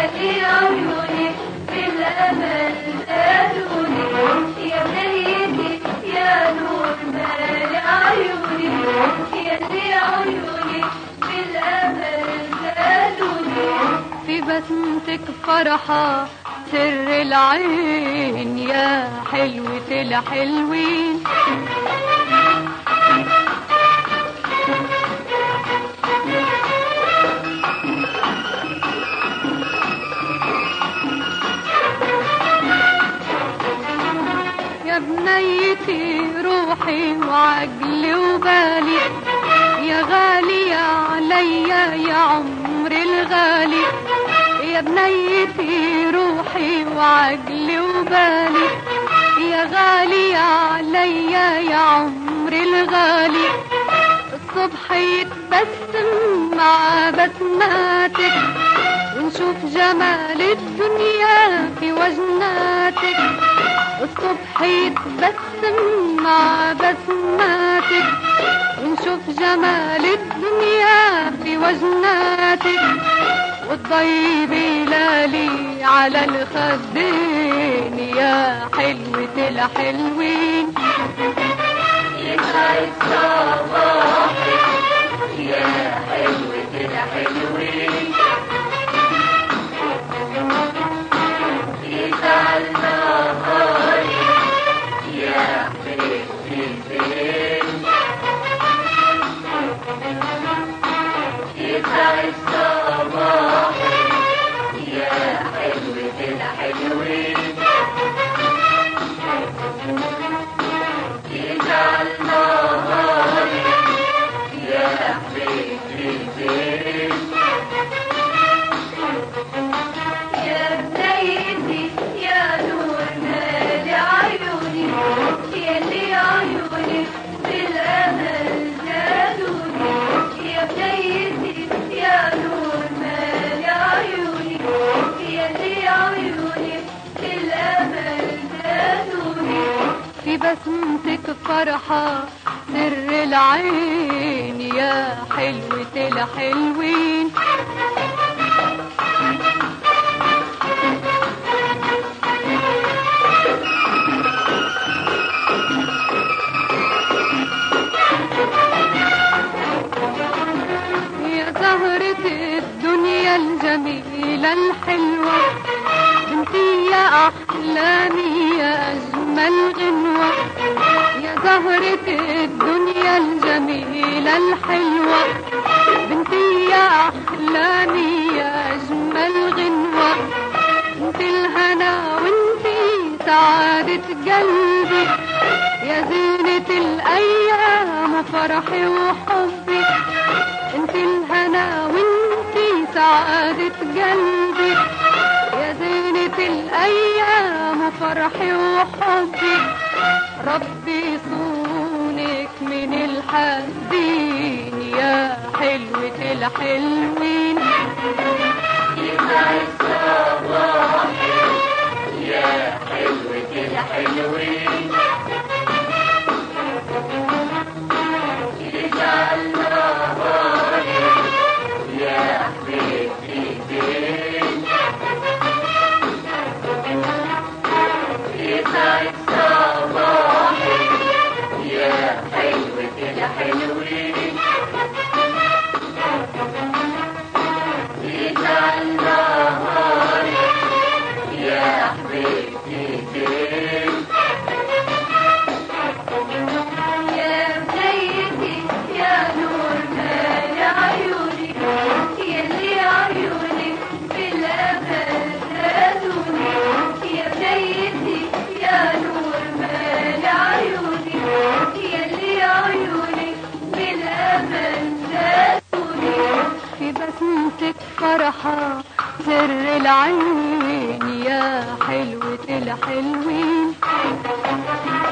يا لي عيوني بالأمل زادوني يا بنيتي يا نور مال عيوني يا لي عيوني بالأمل زادوني في بسمتك فرحة سر العين يا حلوة الحلوين يا بنيتي روحي وعقلي وبالي يا غالية عليا يا عمري الغالي يا بنيتي روحي وعقلي وبالي يا غالية عليا يا عمري الغالي الصبح يتبسم مع بسماتك ونشوف جمال الدنيا في وجناتك الصبح يتبسم مع بسماتك ونشوف جمال الدنيا في وجناتك والضي بلالي على الخدين يا حلوة الحلوين يسعد صباحك يا حلوة الحلوين يسعد نهارك يا حبيبتي الفين يسعد صباحك يا حلوة الحلوين يجعل نهارك يا حبيبتي الفين يا بنيتي يا نور مال عيوني يا لي عيوني بالأمل زادوني يا بنيتي يا نور مال عيوني يا لي عيوني بالأمل زادوني في بسمتك فرحة سر العين يا حلوة الحلوين يا زهرة الدنيا الجميلة الحلوة بنتي يا أحلامي يا أجمل غنوة يا زهرة الدنيا الجميلة الحلوة بنتي يا أحلامي يا أجمل غنوة انت الهنا وانتي سعادة قلبي يا زينة الأيام فرحي وحبي انت الهنا وانتي سعادة قلبي يا زينة الأيام فرحي وحبي ربي صونك من الحزين يا حلوة الحلوين يسعد صباحك يا حلوة الحلوين يجعل نهارك يا حبيبتي الفين يسعد صباحك يا حلوة الحلوين يجعل نهارك يا حبيبتي الفين يا بنيتي يا نور مال عيوني يا لي عيوني بالأمل زادوني يا بنيتي يا نور مال عيوني يا لي عيوني بالأمل زادوني في بسمتك فرحة سر العين يا حلوة الحلوين